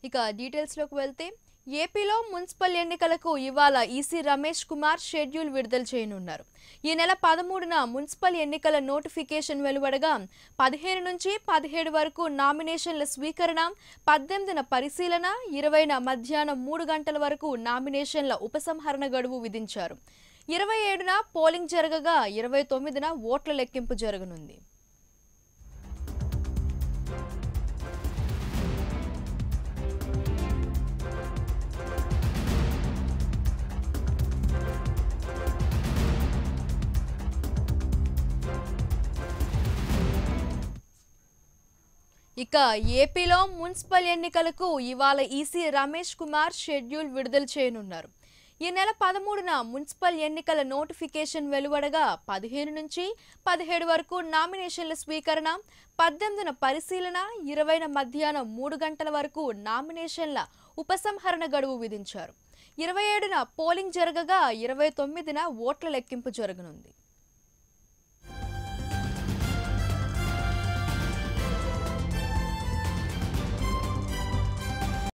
ఇక డీటెయిల్స్లోకి వెళ్తే ఏపీలో మున్సిపల్ ఎన్నికలకు ఇవాళ ఈసీ రమేష్ కుమార్ షెడ్యూల్ విడుదల చేయనున్నారు ఈ నెల పదమూడున మున్సిపల్ ఎన్నికల నోటిఫికేషన్ వెలువడగా పదిహేను నుంచి పదిహేడు వరకు నామినేషన్ల స్వీకరణ పద్దెనిమిదిన పరిశీలన ఇరవైన మధ్యాహ్నం మూడు గంటల వరకు నామినేషన్ల ఉపసంహరణ గడువు విధించారు ఇరవై ఏడున పోలింగ్ జరగగా ఇరవై తొమ్మిదిన ఓట్ల లెక్కింపు జరగనుంది ఇక ఏపీలో మున్సిపల్ ఎన్నికలకు ఇవాళ ఈసీ రమేష్ కుమార్ షెడ్యూల్ విడుదల చేయనున్నారు ఈ నెల పదమూడున మున్సిపల్ ఎన్నికల నోటిఫికేషన్ వెలువడగా పదిహేను నుంచి పదిహేడు వరకు నామినేషన్ల స్వీకరణ పద్దెనిమిదిన పరిశీలన ఇరవైన మధ్యాహ్నం మూడు గంటల వరకు నామినేషన్ల ఉపసంహరణ గడువు విధించారు ఇరవై ఏడున పోలింగ్ జరగగా ఇరవై తొమ్మిదిన ఓట్ల లెక్కింపు జరగనుంది